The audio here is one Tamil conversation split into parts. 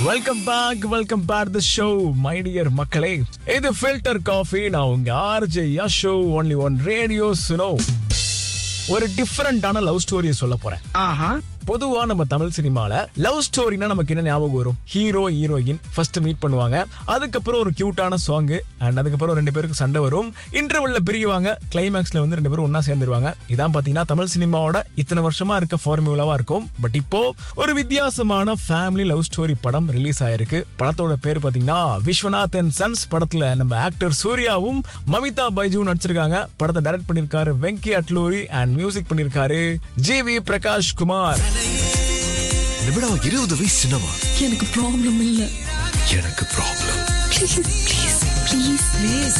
welcome back welcome back the show my dear மக்களே இது ஃபில்டர் காஃபி நான் உங்க RJ show only one radio Suno ஒரு டிஃபரெண்டான லவ் ஸ்டோரியை சொல்ல போறேன் ஆஹா பொதுவா நம்ம தமிழ் சினிமால லவ் ஸ்டோரினா நமக்கு என்ன ஞாபகம் வரும் ஹீரோ ஹீரோயின் ஃபர்ஸ்ட் மீட் பண்ணுவாங்க அதுக்கப்புறம் ஒரு கியூட்டான சாங் அண்ட் அதுக்கப்புறம் ரெண்டு பேருக்கு சண்டை வரும் இன்டர்வல்ல பிரியுவாங்க கிளைமேக்ஸ்ல வந்து ரெண்டு பேரும் ஒண்ணா சேர்ந்துருவாங்க இதான் பாத்தீங்கன்னா தமிழ் சினிமாவோட இத்தனை வருஷமா இருக்க ஃபார்முலாவா இருக்கும் பட் இப்போ ஒரு வித்தியாசமான ஃபேமிலி லவ் ஸ்டோரி படம் ரிலீஸ் ஆயிருக்கு படத்தோட பேர் பாத்தீங்கன்னா விஸ்வநாத் அண்ட் சன்ஸ் படத்துல நம்ம ஆக்டர் சூர்யாவும் மமிதா பைஜுவும் நடிச்சிருக்காங்க படத்தை டைரக்ட் பண்ணிருக்காரு வெங்கி அட்லூரி அண்ட் மியூசிக் பண்ணிருக்காரு ஜி வி பிரகாஷ் குமார் நிமிடா இருபது வயசு சின்னவா எனக்கு ப்ராப்ளம் இல்ல எனக்கு problem please please please please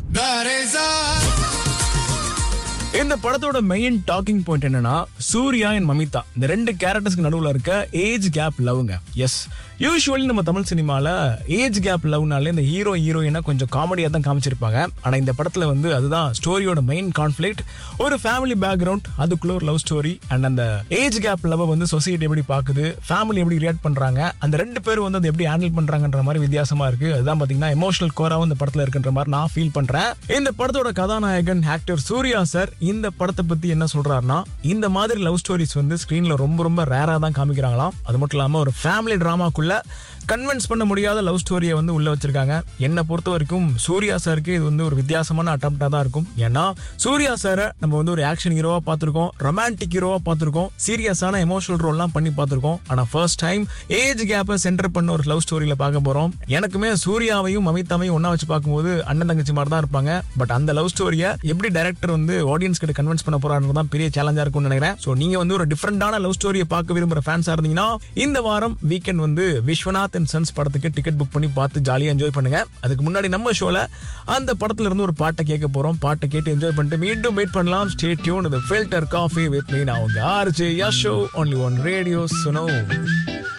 இந்த படத்தோட மெயின் டாக்கிங் பாயிண்ட் என்னன்னா சூர்யா அண்ட் மமிதா இந்த ரெண்டு கேரக்டர்ஸ்க்கு நடுவுல இருக்க ஏஜ் கேப் லவ்ங்க எஸ் யூஸ்வலி நம்ம தமிழ் சினிமால ஏஜ் கேப் லவ்னாலே இந்த ஹீரோ ஹீரோயினா கொஞ்சம் காமெடியா தான் காமிச்சிருப்பாங்க ஆனா இந்த படத்துல வந்து அதுதான் ஸ்டோரியோட மெயின் கான்ஃபிளிக்ட் ஒரு ஃபேமிலி பேக்ரவுண்ட் அதுக்குள்ள ஒரு லவ் ஸ்டோரி அண்ட் அந்த ஏஜ் கேப் லவ் வந்து சொசைட்டி எப்படி பாக்குது ஃபேமிலி எப்படி ரியாக்ட் பண்றாங்க அந்த ரெண்டு பேரும் வந்து அதை எப்படி ஹேண்டில் பண்றாங்கன்ற மாதிரி வித்தியாசமா இருக்கு அதுதான் பாத்தீங்கன்னா எமோஷனல் கோராவும் இந்த படத்துல இருக்குன்ற மாதிரி நான் ஃபீல் பண்றேன் இந்த படத்தோட கதாநாயகன் ஆக்டர் சூர்யா சார் இந்த படத்தை பத்தி என்ன சொல்றாருன்னா இந்த மாதிரி லவ் ஸ்டோரிஸ் வந்து ஸ்கிரீன்ல ரொம்ப ரொம்ப ரேரா தான் காமிக்கிறாங்களாம் அது மட்டும் இல்லாம ஒரு ஃபேமிலி டிராமாக்குள்ள கன்வின்ஸ் பண்ண முடியாத லவ் ஸ்டோரியை வந்து உள்ள வச்சிருக்காங்க என்னை பொறுத்த வரைக்கும் சூர்யா சாருக்கு இது வந்து ஒரு வித்தியாசமான அட்டம்ப்டா தான் இருக்கும் ஏன்னா சூர்யா சாரை நம்ம வந்து ஒரு ஆக்ஷன் ஹீரோவா பார்த்திருக்கோம் ரொமான்டிக் ஹீரோவா பார்த்திருக்கோம் சீரியஸான எமோஷனல் ரோல்லாம் பண்ணி பார்த்திருக்கோம் ஆனா ஃபர்ஸ்ட் டைம் ஏஜ் கேப்பை சென்டர் பண்ண ஒரு லவ் ஸ்டோரியில பார்க்க போறோம் எனக்குமே சூர்யாவையும் மமிதாவையும் ஒண்ணா வச்சு பார்க்கும்போது அண்ணன் தங்கச்சி மாதிரி தான் இருப்பாங்க பட் அந்த லவ் ஸ்டோரியை எப்படி டைரக்டர் வந்து ஆடியன்ஸ் கிட்ட கன்வின்ஸ் பண்ண போறாருன்னு தான் பெரிய சேலஞ்சா இருக்கும்னு நினைக்கிறேன் சோ நீங்க வந்து ஒரு டிஃபரெண்டான லவ் ஸ்டோரியை பார்க்க விரும்புற ஃபேன்ஸா இருந்தீங்கன்னா இந்த வாரம் வீக்கெண்ட் வந்து விஸ்வநாத் அண்ட் சன்ஸ் படத்துக்கு டிக்கெட் புக் பண்ணி பார்த்து ஜாலியா என்ஜாய் பண்ணுங்க அதுக்கு முன்னாடி நம்ம ஷோல அந்த படத்துல இருந்து ஒரு பாட்டை கேட்க போறோம் பாட்டை கேட்டு என்ஜாய் பண்ணிட்டு மீண்டும் வெயிட் பண்ணலாம் ஸ்டே டியூன் இது ஃபில்டர் காஃபி வித் மீ நான் உங்க RJ Yasho only one radio சுனோ